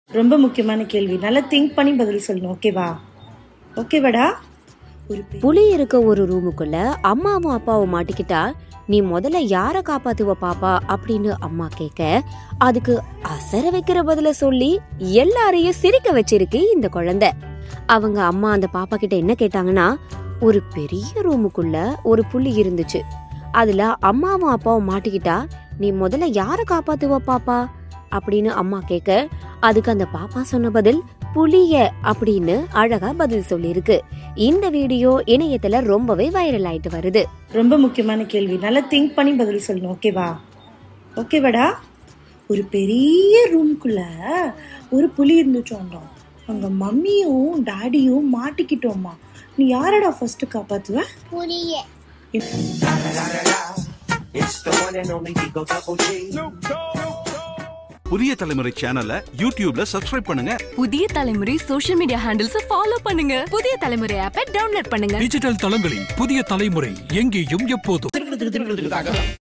ரொம்ப முக்கியமான கேள்வி நல்லா திங்க் பண்ணி பதில் சொல்லணும் ஓகேவா ஓகேவாடா ஒரு பெ- புலி இருக்க ஒரு ரூமுக்குள்ள அம்மாவும் அப்பாவும் மாட்டிக்கிட்டா நீ முதல்ல யார காப்பாத்துவ பாப்பா அப்படின்னு அம்மா கேட்க அதுக்கு அசர வைக்கிற பதில சொல்லி எல்லாரையும் சிரிக்க வச்சிருக்கு இந்த குழந்தை அவங்க அம்மா அந்த பாப்பா கிட்ட என்ன கேட்டாங்கன்னா ஒரு பெரிய ரூமுக்குள்ள ஒரு புலி இருந்துச்சு அதுல அம்மாவும் அப்பாவும் மாட்டிக்கிட்டா நீ முதல்ல யார காப்பாத்துவ பாப்பா அப்படின்னு அம்மா கேட்க அதுக்கு அந்த பாப்பா சொன்ன பதில் புலிய அப்படின்னு அழகா பதில் சொல்லியிருக்கு இந்த வீடியோ இணையத்துல ரொம்பவே வைரல் ஆயிட்டு வருது ரொம்ப முக்கியமான கேள்வி நல்லா திங்க் பண்ணி பதில் சொல்லணும் ஓகேவா ஓகேவாடா ஒரு பெரிய ரூம்குள்ள ஒரு புலி இருந்துச்சோண்டோம் அங்க மம்மியும் டாடியும் மாட்டிக்கிட்டோம்மா நீ யாரடா ஃபர்ஸ்ட் காப்பாத்துவ புரிய புதிய தலைமுறை சேனலை யூடியூப்ல சப்ஸ்கிரைப் பண்ணுங்க புதிய தலைமுறை சோஷியல் மீடியா ஹேண்டில்ஸ் ஃபாலோ பண்ணுங்க புதிய தலைமுறை ஆப்பை டவுன்லோட் பண்ணுங்க டிஜிட்டல் தளங்களில் புதிய தலைமுறை எங்கேயும் எப்போதும்